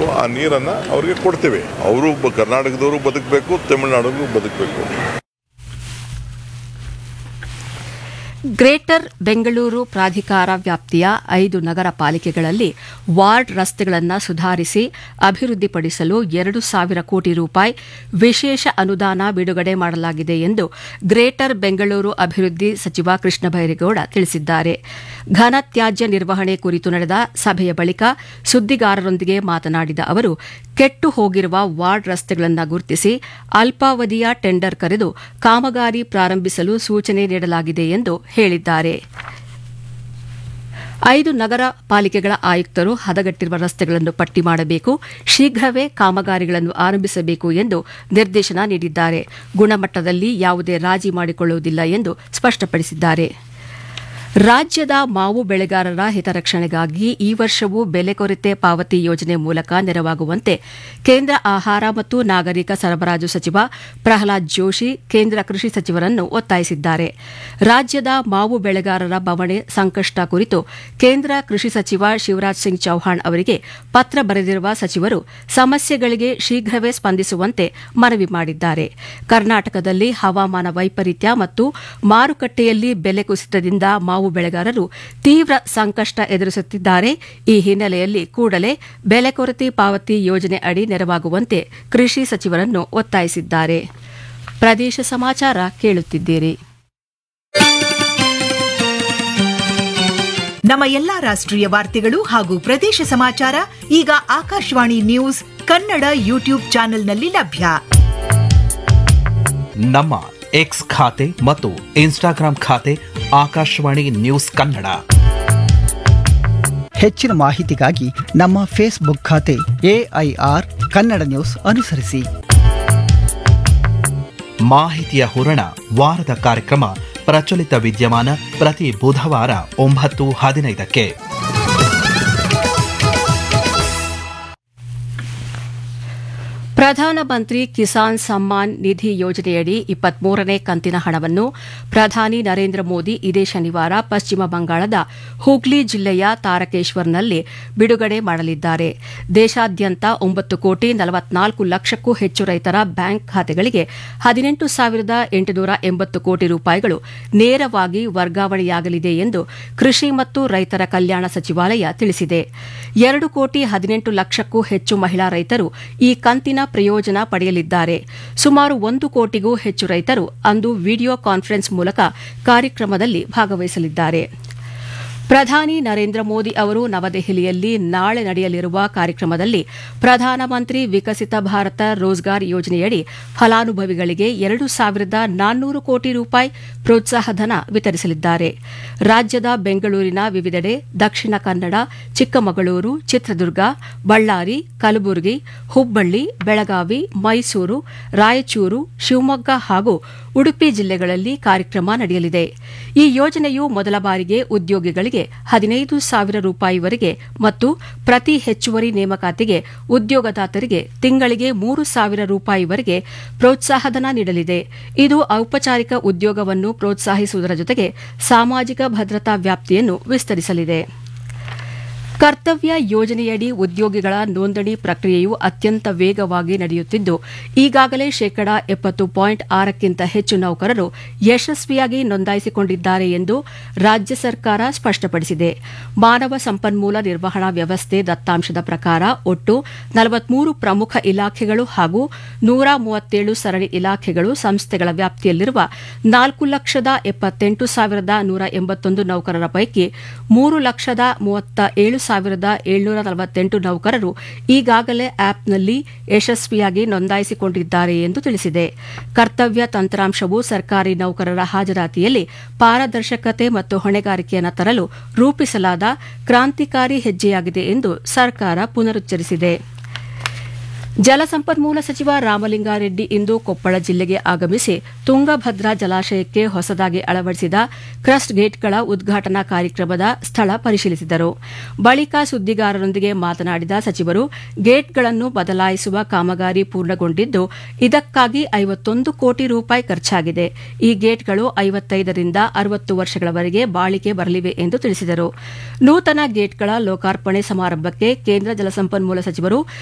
ಮಾಡಬೇಕು ಆ ನೀರನ್ನು ಅವ್ರಿಗೆ ಕೊಡ್ತೇವೆ ಅವರು ಬ- ಕರ್ನಾಟಕದವರು ಬದುಕಬೇಕು ತಮಿಳುನಾಡಿಗೂ ಬದುಕಬೇಕು ಗ್ರೇಟರ್ ಬೆಂಗಳೂರು ಪ್ರಾಧಿಕಾರ ವ್ಯಾಪ್ತಿಯ ಐದು ನಗರ ಪಾಲಿಕೆಗಳಲ್ಲಿ ವಾರ್ಡ್ ರಸ್ತೆಗಳನ್ನು ಸುಧಾರಿಸಿ ಅಭಿವೃದ್ಧಿಪಡಿಸಲು ಎರಡು ಸಾವಿರ ಕೋಟಿ ರೂಪಾಯಿ ವಿಶೇಷ ಅನುದಾನ ಬಿಡುಗಡೆ ಮಾಡಲಾಗಿದೆ ಎಂದು ಗ್ರೇಟರ್ ಬೆಂಗಳೂರು ಅಭಿವೃದ್ಧಿ ಸಚಿವ ಕೃಷ್ಣ ಬೈರೇಗೌಡ ತಿಳಿಸಿದ್ದಾರೆ ಘನ ತ್ಯಾಜ್ಯ ನಿರ್ವಹಣೆ ಕುರಿತು ನಡೆದ ಸಭೆಯ ಬಳಿಕ ಸುದ್ದಿಗಾರರೊಂದಿಗೆ ಮಾತನಾಡಿದ ಅವರು ಕೆಟ್ಟು ಹೋಗಿರುವ ವಾರ್ಡ್ ರಸ್ತೆಗಳನ್ನು ಗುರುತಿಸಿ ಅಲ್ಪಾವಧಿಯ ಟೆಂಡರ್ ಕರೆದು ಕಾಮಗಾರಿ ಪ್ರಾರಂಭಿಸಲು ಸೂಚನೆ ನೀಡಲಾಗಿದೆ ಎಂದು ಹೇಳಿದ್ದಾರೆ ಐದು ನಗರ ಪಾಲಿಕೆಗಳ ಆಯುಕ್ತರು ಹದಗೆಟ್ಟಿರುವ ರಸ್ತೆಗಳನ್ನು ಪಟ್ಟಿ ಮಾಡಬೇಕು ಶೀಘ್ರವೇ ಕಾಮಗಾರಿಗಳನ್ನು ಆರಂಭಿಸಬೇಕು ಎಂದು ನಿರ್ದೇಶನ ನೀಡಿದ್ದಾರೆ ಗುಣಮಟ್ಟದಲ್ಲಿ ಯಾವುದೇ ರಾಜಿ ಮಾಡಿಕೊಳ್ಳುವುದಿಲ್ಲ ಎಂದು ಸ್ಪಷ್ಟಪಡಿಸಿದ್ದಾರೆ ರಾಜ್ಯದ ಮಾವು ಬೆಳೆಗಾರರ ಹಿತರಕ್ಷಣೆಗಾಗಿ ಈ ವರ್ಷವೂ ಬೆಲೆ ಕೊರತೆ ಪಾವತಿ ಯೋಜನೆ ಮೂಲಕ ನೆರವಾಗುವಂತೆ ಕೇಂದ್ರ ಆಹಾರ ಮತ್ತು ನಾಗರಿಕ ಸರಬರಾಜು ಸಚಿವ ಪ್ರಹ್ಲಾದ್ ಜೋಶಿ ಕೇಂದ್ರ ಕೃಷಿ ಸಚಿವರನ್ನು ಒತ್ತಾಯಿಸಿದ್ದಾರೆ ರಾಜ್ಯದ ಮಾವು ಬೆಳೆಗಾರರ ಬವಣೆ ಸಂಕಷ್ಟ ಕುರಿತು ಕೇಂದ್ರ ಕೃಷಿ ಸಚಿವ ಶಿವರಾಜ್ ಸಿಂಗ್ ಚೌಹಾಣ್ ಅವರಿಗೆ ಪತ್ರ ಬರೆದಿರುವ ಸಚಿವರು ಸಮಸ್ಯೆಗಳಿಗೆ ಶೀಘ್ರವೇ ಸ್ಪಂದಿಸುವಂತೆ ಮನವಿ ಮಾಡಿದ್ದಾರೆ ಕರ್ನಾಟಕದಲ್ಲಿ ಹವಾಮಾನ ವೈಪರೀತ್ಯ ಮತ್ತು ಮಾರುಕಟ್ಟೆಯಲ್ಲಿ ಬೆಲೆ ಕುಸಿತದಿಂದ ಮಾವು ಬೆಳೆಗಾರರು ತೀವ್ರ ಸಂಕಷ್ಟ ಎದುರಿಸುತ್ತಿದ್ದಾರೆ ಈ ಹಿನ್ನೆಲೆಯಲ್ಲಿ ಕೂಡಲೇ ಬೆಲೆ ಕೊರತೆ ಪಾವತಿ ಯೋಜನೆ ಅಡಿ ನೆರವಾಗುವಂತೆ ಕೃಷಿ ಸಚಿವರನ್ನು ಒತ್ತಾಯಿಸಿದ್ದಾರೆ ಪ್ರದೇಶ ಸಮಾಚಾರ ಕೇಳುತ್ತಿದ್ದೀರಿ ನಮ್ಮ ಎಲ್ಲಾ ರಾಷ್ಟ್ರೀಯ ವಾರ್ತೆಗಳು ಹಾಗೂ ಪ್ರದೇಶ ಸಮಾಚಾರ ಈಗ ಆಕಾಶವಾಣಿ ನ್ಯೂಸ್ ಕನ್ನಡ ಯೂಟ್ಯೂಬ್ ಚಾನೆಲ್ನಲ್ಲಿ ಲಭ್ಯ ನಮ್ಮ ಎಕ್ಸ್ ಖಾತೆ ಮತ್ತು ಇನ್ಸ್ಟಾಗ್ರಾಂ ಖಾತೆ ಆಕಾಶವಾಣಿ ನ್ಯೂಸ್ ಕನ್ನಡ ಹೆಚ್ಚಿನ ಮಾಹಿತಿಗಾಗಿ ನಮ್ಮ ಫೇಸ್ಬುಕ್ ಖಾತೆ ಎಐಆರ್ ಕನ್ನಡ ನ್ಯೂಸ್ ಅನುಸರಿಸಿ ಮಾಹಿತಿಯ ಹೂರಣ ವಾರದ ಕಾರ್ಯಕ್ರಮ ಪ್ರಚಲಿತ ವಿದ್ಯಮಾನ ಪ್ರತಿ ಬುಧವಾರ ಒಂಬತ್ತು ಹದಿನೈದಕ್ಕೆ ಪ್ರಧಾನಮಂತ್ರಿ ಕಿಸಾನ್ ಸಮ್ಮಾನ್ ನಿಧಿ ಯೋಜನೆಯಡಿ ಇಪ್ಪತ್ಮೂರನೇ ಕಂತಿನ ಹಣವನ್ನು ಪ್ರಧಾನಿ ನರೇಂದ್ರ ಮೋದಿ ಇದೇ ಶನಿವಾರ ಪಶ್ಚಿಮ ಬಂಗಾಳದ ಹೂಗ್ಲಿ ಜಿಲ್ಲೆಯ ತಾರಕೇಶ್ವರ್ನಲ್ಲಿ ಬಿಡುಗಡೆ ಮಾಡಲಿದ್ದಾರೆ ದೇಶಾದ್ಯಂತ ಒಂಬತ್ತು ಕೋಟಿ ನಲವತ್ನಾಲ್ಕು ಲಕ್ಷಕ್ಕೂ ಹೆಚ್ಚು ರೈತರ ಬ್ಯಾಂಕ್ ಖಾತೆಗಳಿಗೆ ಹದಿನೆಂಟು ಸಾವಿರದ ಎಂಟುನೂರ ಎಂಬತ್ತು ಕೋಟಿ ರೂಪಾಯಿಗಳು ನೇರವಾಗಿ ವರ್ಗಾವಣೆಯಾಗಲಿದೆ ಎಂದು ಕೃಷಿ ಮತ್ತು ರೈತರ ಕಲ್ಯಾಣ ಸಚಿವಾಲಯ ತಿಳಿಸಿದೆ ಎರಡು ಕೋಟಿ ಹದಿನೆಂಟು ಲಕ್ಷಕ್ಕೂ ಹೆಚ್ಚು ಮಹಿಳಾ ರೈತರು ಈ ಕಂತಿನ ಪ್ರಯೋಜನ ಪಡೆಯಲಿದ್ದಾರೆ ಸುಮಾರು ಒಂದು ಕೋಟಿಗೂ ಹೆಚ್ಚು ರೈತರು ಅಂದು ವಿಡಿಯೋ ಕಾನ್ಫರೆನ್ಸ್ ಮೂಲಕ ಕಾರ್ಯಕ್ರಮದಲ್ಲಿ ಭಾಗವಹಿಸಲಿದ್ದಾರೆ ಪ್ರಧಾನಿ ನರೇಂದ್ರ ಮೋದಿ ಅವರು ನವದೆಹಲಿಯಲ್ಲಿ ನಾಳೆ ನಡೆಯಲಿರುವ ಕಾರ್ಯಕ್ರಮದಲ್ಲಿ ಪ್ರಧಾನಮಂತ್ರಿ ವಿಕಸಿತ ಭಾರತ ರೋಜ್ಗಾರ್ ಯೋಜನೆಯಡಿ ಫಲಾನುಭವಿಗಳಿಗೆ ಎರಡು ಸಾವಿರದ ನಾನ್ನೂರು ಕೋಟಿ ರೂಪಾಯಿ ಪ್ರೋತ್ಸಾಹಧನ ವಿತರಿಸಲಿದ್ದಾರೆ ರಾಜ್ಯದ ಬೆಂಗಳೂರಿನ ವಿವಿಧೆಡೆ ದಕ್ಷಿಣ ಕನ್ನಡ ಚಿಕ್ಕಮಗಳೂರು ಚಿತ್ರದುರ್ಗ ಬಳ್ಳಾರಿ ಕಲಬುರಗಿ ಹುಬ್ಬಳ್ಳಿ ಬೆಳಗಾವಿ ಮೈಸೂರು ರಾಯಚೂರು ಶಿವಮೊಗ್ಗ ಹಾಗೂ ಉಡುಪಿ ಜಿಲ್ಲೆಗಳಲ್ಲಿ ಕಾರ್ಯಕ್ರಮ ನಡೆಯಲಿದೆ ಈ ಯೋಜನೆಯು ಮೊದಲ ಬಾರಿಗೆ ಉದ್ಯೋಗಿಗಳಿಗೆ ಹದಿನೈದು ಸಾವಿರ ರೂಪಾಯಿವರೆಗೆ ಮತ್ತು ಪ್ರತಿ ಹೆಚ್ಚುವರಿ ನೇಮಕಾತಿಗೆ ಉದ್ಯೋಗದಾತರಿಗೆ ತಿಂಗಳಿಗೆ ಮೂರು ಸಾವಿರ ರೂಪಾಯಿವರೆಗೆ ಪ್ರೋತ್ಸಾಹಧನ ನೀಡಲಿದೆ ಇದು ಔಪಚಾರಿಕ ಉದ್ಯೋಗವನ್ನು ಪ್ರೋತ್ಸಾಹಿಸುವುದರ ಜೊತೆಗೆ ಸಾಮಾಜಿಕ ಭದ್ರತಾ ವ್ಯಾಪ್ತಿಯನ್ನು ವಿಸ್ತರಿಸಲಿದೆ ಕರ್ತವ್ಯ ಯೋಜನೆಯಡಿ ಉದ್ಯೋಗಿಗಳ ನೋಂದಣಿ ಪ್ರಕ್ರಿಯೆಯು ಅತ್ಯಂತ ವೇಗವಾಗಿ ನಡೆಯುತ್ತಿದ್ದು ಈಗಾಗಲೇ ಶೇಕಡಾ ಎಪ್ಪತ್ತು ಪಾಯಿಂಟ್ ಆರಕ್ಕಿಂತ ಹೆಚ್ಚು ನೌಕರರು ಯಶಸ್ವಿಯಾಗಿ ನೋಂದಾಯಿಸಿಕೊಂಡಿದ್ದಾರೆ ಎಂದು ರಾಜ್ಯ ಸರ್ಕಾರ ಸ್ಪಷ್ಟಪಡಿಸಿದೆ ಮಾನವ ಸಂಪನ್ಮೂಲ ನಿರ್ವಹಣಾ ವ್ಯವಸ್ಥೆ ದತ್ತಾಂಶದ ಪ್ರಕಾರ ಒಟ್ಟು ನಲವತ್ಮೂರು ಪ್ರಮುಖ ಇಲಾಖೆಗಳು ಹಾಗೂ ನೂರ ಮೂವತ್ತೇಳು ಸರಣಿ ಇಲಾಖೆಗಳು ಸಂಸ್ಥೆಗಳ ವ್ಯಾಪ್ತಿಯಲ್ಲಿರುವ ನಾಲ್ಕು ಲಕ್ಷದ ಎಪ್ಪತ್ತೆಂಟು ಸಾವಿರದ ನೂರ ಎಂಬತ್ತೊಂದು ನೌಕರರ ಪೈಕಿ ಮೂರು ಲಕ್ಷದ ಮೂವತ್ತ ಏಳು ಸಾವಿರದ ಏಳ್ನೂರ ನಲವತ್ತೆಂಟು ನೌಕರರು ಈಗಾಗಲೇ ಆಪ್ನಲ್ಲಿ ಯಶಸ್ವಿಯಾಗಿ ನೋಂದಾಯಿಸಿಕೊಂಡಿದ್ದಾರೆ ಎಂದು ತಿಳಿಸಿದೆ ಕರ್ತವ್ಯ ತಂತ್ರಾಂಶವು ಸರ್ಕಾರಿ ನೌಕರರ ಹಾಜರಾತಿಯಲ್ಲಿ ಪಾರದರ್ಶಕತೆ ಮತ್ತು ಹೊಣೆಗಾರಿಕೆಯನ್ನು ತರಲು ರೂಪಿಸಲಾದ ಕ್ರಾಂತಿಕಾರಿ ಹೆಜ್ಜೆಯಾಗಿದೆ ಎಂದು ಸರ್ಕಾರ ಪುನರುಚ್ಚರಿಸಿದೆ ಜಲಸಂಪನ್ಮೂಲ ಸಚಿವ ರಾಮಲಿಂಗಾರೆಡ್ಡಿ ಇಂದು ಕೊಪ್ಪಳ ಜಿಲ್ಲೆಗೆ ಆಗಮಿಸಿ ತುಂಗಭದ್ರಾ ಜಲಾಶಯಕ್ಕೆ ಹೊಸದಾಗಿ ಅಳವಡಿಸಿದ ಕ್ರಸ್ಟ್ ಗೇಟ್ಗಳ ಉದ್ಘಾಟನಾ ಕಾರ್ಯಕ್ರಮದ ಸ್ಥಳ ಪರಿಶೀಲಿಸಿದರು ಬಳಿಕ ಸುದ್ದಿಗಾರರೊಂದಿಗೆ ಮಾತನಾಡಿದ ಸಚಿವರು ಗೇಟ್ಗಳನ್ನು ಬದಲಾಯಿಸುವ ಕಾಮಗಾರಿ ಪೂರ್ಣಗೊಂಡಿದ್ದು ಇದಕ್ಕಾಗಿ ಐವತ್ತೊಂದು ಕೋಟಿ ರೂಪಾಯಿ ಖರ್ಚಾಗಿದೆ ಈ ಗೇಟ್ಗಳು ಐವತ್ತೈದರಿಂದ ಅರವತ್ತು ವರ್ಷಗಳವರೆಗೆ ಬಾಳಿಕೆ ಬರಲಿವೆ ಎಂದು ತಿಳಿಸಿದರು ನೂತನ ಗೇಟ್ಗಳ ಲೋಕಾರ್ಪಣೆ ಸಮಾರಂಭಕ್ಕೆ ಕೇಂದ್ರ ಜಲಸಂಪನ್ಮೂಲ ಸಚಿವರು